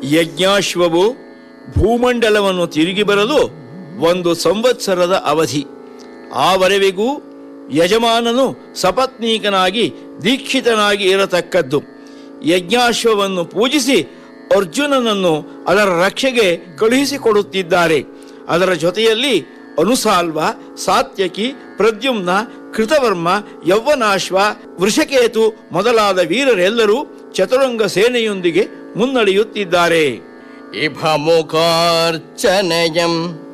ಯಜ್ಞಾಶ್ವವು ಭೂಮಂಡಲವನ್ನು ತಿರುಗಿ ಬರಲು ಒಂದು ಸಂವತ್ಸರದ ಅವಧಿ ಆವರೆವಿಗೂ ಯಜಮಾನನು ಸಪತ್ನೀಕನಾಗಿ ದೀಕ್ಷಿತನಾಗಿ ಇರತಕ್ಕದ್ದು ಯಜ್ಞಾಶ್ವವನ್ನು ಪೂಜಿಸಿ ಅರ್ಜುನನನ್ನು ಅದರ ರಕ್ಷೆಗೆ ಕಳುಹಿಸಿಕೊಡುತ್ತಿದ್ದಾರೆ ಅದರ ಜೊತೆಯಲ್ಲಿ ಅನುಸಾಲ್ವ ಸಾತ್ಯಕಿ ಪ್ರದ್ಯುಮ್ನ ಕೃತವರ್ಮ ಯೌವನಾಶ್ವ ವೃಷಕೇತು ಮೊದಲಾದ ವೀರರೆಲ್ಲರೂ ಚತುರಂಗ ಸೇನೆಯೊಂದಿಗೆ ಮುನ್ನಡೆಯುತ್ತಿದ್ದಾರೆ ಇಭ ಮುಖಾರ್ಚನಯಂ